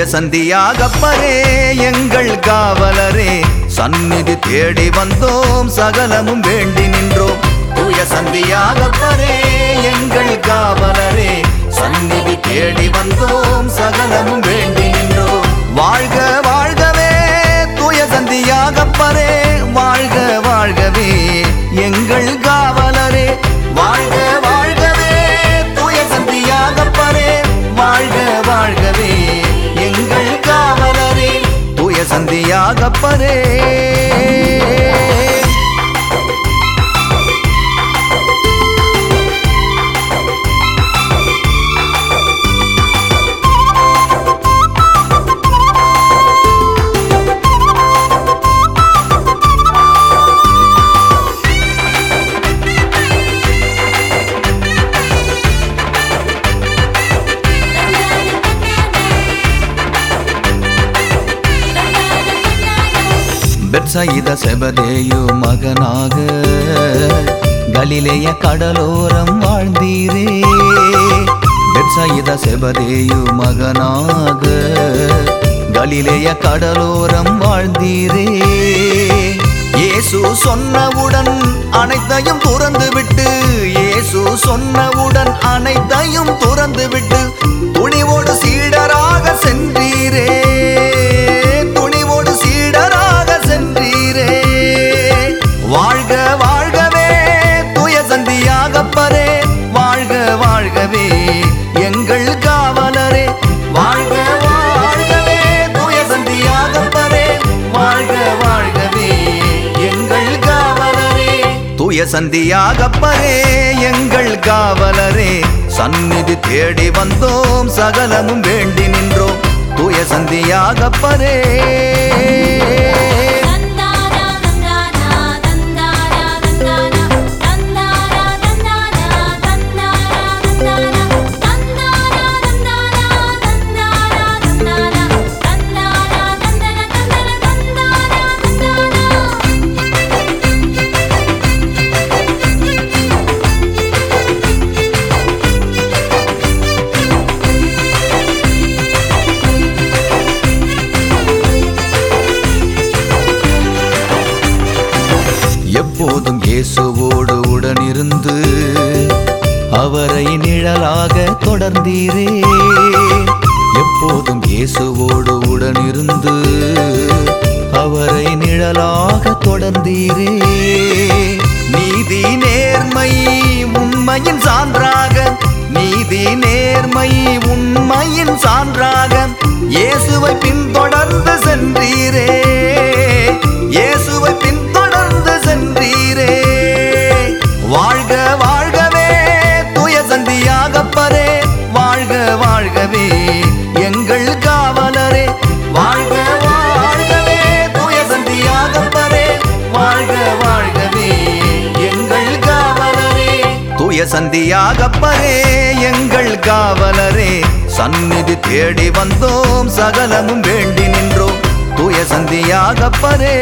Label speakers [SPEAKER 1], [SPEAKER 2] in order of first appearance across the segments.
[SPEAKER 1] சந்தியாகப்பரே எங்கள் காவலரே சந்நிதி தேடி வந்தோம் சகலமும் வேண்டி நின்றோம் தூய சந்தியாகப்பரே எங்கள் காவலரே சந்நிதி தேடி வந்தோம் சகலமும் வேண்டி நின்றோம் வாழ்க வாழ்கவே தூய சந்தியாகப்பரே வாழ்க வாழ்கவே எங்கள் காவலரே வாழ்க வாழ்கவே தூய சந்தியாகப்பரே வாழ்க வாழ்கவே எங்கள் காவலரே தூய சந்தியாகப்பரே பெட்சயித செபதேயு மகனாக கலிலேய கடலோரம் வாழ்ந்தீரே பெட்சயித செபதேயு மகனாக கலிலேய கடலோரம் வாழ்ந்தீரே இயேசு சொன்னவுடன் அனைத்தையும் துறந்து விட்டு இயேசு சொன்னவுடன் அனைத்தையும் துறந்து விட்டு துணிவோடு சீடராக சென்றீரே துணிவோடு சீடராக சென்றீரே வாழ்க வாழ்கவே தூய சந்தியாகப்பரே வாழ்க வாழ்கவே எங்கள் காவலரே வாழ்க வாழ்கவே தூய சந்தியாகப்பரே வாழ்க வாழ்கவே எங்கள் காவலரே தூய சந்தியாகப்பரே எங்கள் காவலரே சந்நிதி தேடி வந்தோம் சகலமும் வேண்டி நின்றோம் தூய சந்தியாகப்பரே
[SPEAKER 2] தந்தானா தந்தானா தந்தானா தந்தானா தந்தானா தந்தானா தந்தானா தந்தானா தந்தானா தந்தானா தந்தானா தந்தானா தந்தானா தந்தானா தந்தானா
[SPEAKER 1] எப்போதும் இயேசுவோடு உடனிருந்து அவரை நிழலாக தொடர்ந்தீரே எப்போதும் இயேசுவோடு உடனிருந்து அவரை நிழலாக தொடர்ந்தீரே நீதி நேர்மை உண்மையின் சான்றாக நீதி நேர்மை உண்மையின் சான்றாக இயேசுவை பின்தொடர்ந்து சென்றீரே இயேசுவை பின்தொடர்ந்து சென்றீரே வாழ்க வாழ்கவே தூய சந்தியாகப்பரே வாழ்க வாழ்கவே எங்கள் காவலரே வாழ்க வாழ்கவே தூய சந்தியாகப்பரே வாழ்க வாழ்கவே எங்கள் காவலரே தூய சந்தியாகப்பரே எங்கள் காவலரே சந்நிதி தேடி வந்தோம் சகலமும் வேண்டி நின்றோம் தூய சந்தியாகப்பரே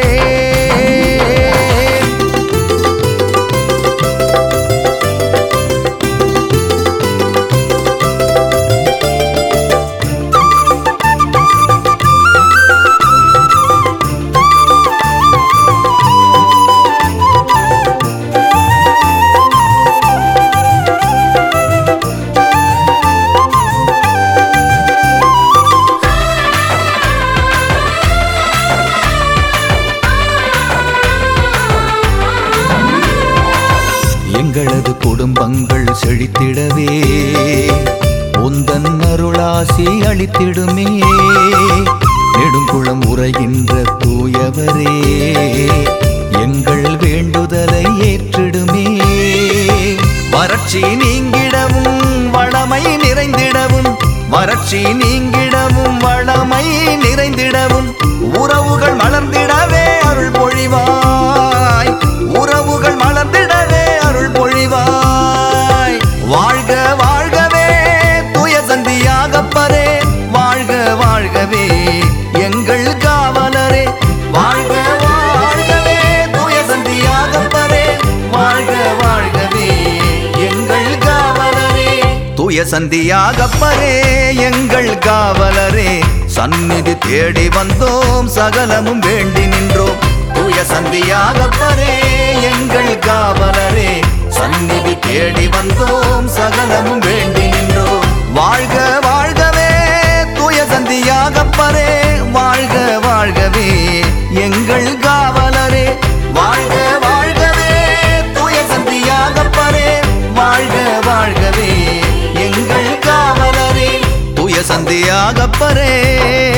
[SPEAKER 1] எங்களது குடும்பங்கள் செழித்திடவே உந்தன் அருளாசி அளித்திடுமே நெடுங்குளம் உரைகின்ற தூயவரே எங்கள் வேண்டுதலை ஏற்றிடுமே வறட்சி நீங்கிடவும் வளமை நிறைந்திடவும் வறட்சி நீங்கிடவும் வளமை நிறைந்திடவும் உறவுகள் மலர்ந்திடவே அருள் பொழிவாய் உறவுகள் மலர்ந்திடவே அருள் பொழிவாய் வாழ்க வாழ்கவே தூய சந்தியாகப்பரே வாழ்க வாழ்கவே எங்கள் காவலரே வாழ்க வாழ்கவே தூய சந்தியாகப்பரே வாழ்க வாழ்கவே எங்கள் காவலரே தூய சந்தியாகப்பரே எங்கள் காவலரே சந்நிதி தேடி வந்தோம் சகலமும் வேண்டி நின்றோம் தூய சந்தியாகப்பரே எங்கள் காவலரே சந்நிதி தேடி வந்தோம் சகலமும் வேண்டி நின்றோம் வாழ்க வாழ்கவே தூய சந்தியாகப்பரே வாழ்க வாழ்கவே எங்கள் காவலரே வாழ்க வாழ்கவே தூய சந்தியாகப்பரே வாழ்க வாழ்கவே எங்கள் காவலரே தூய சந்தியாகப்பரே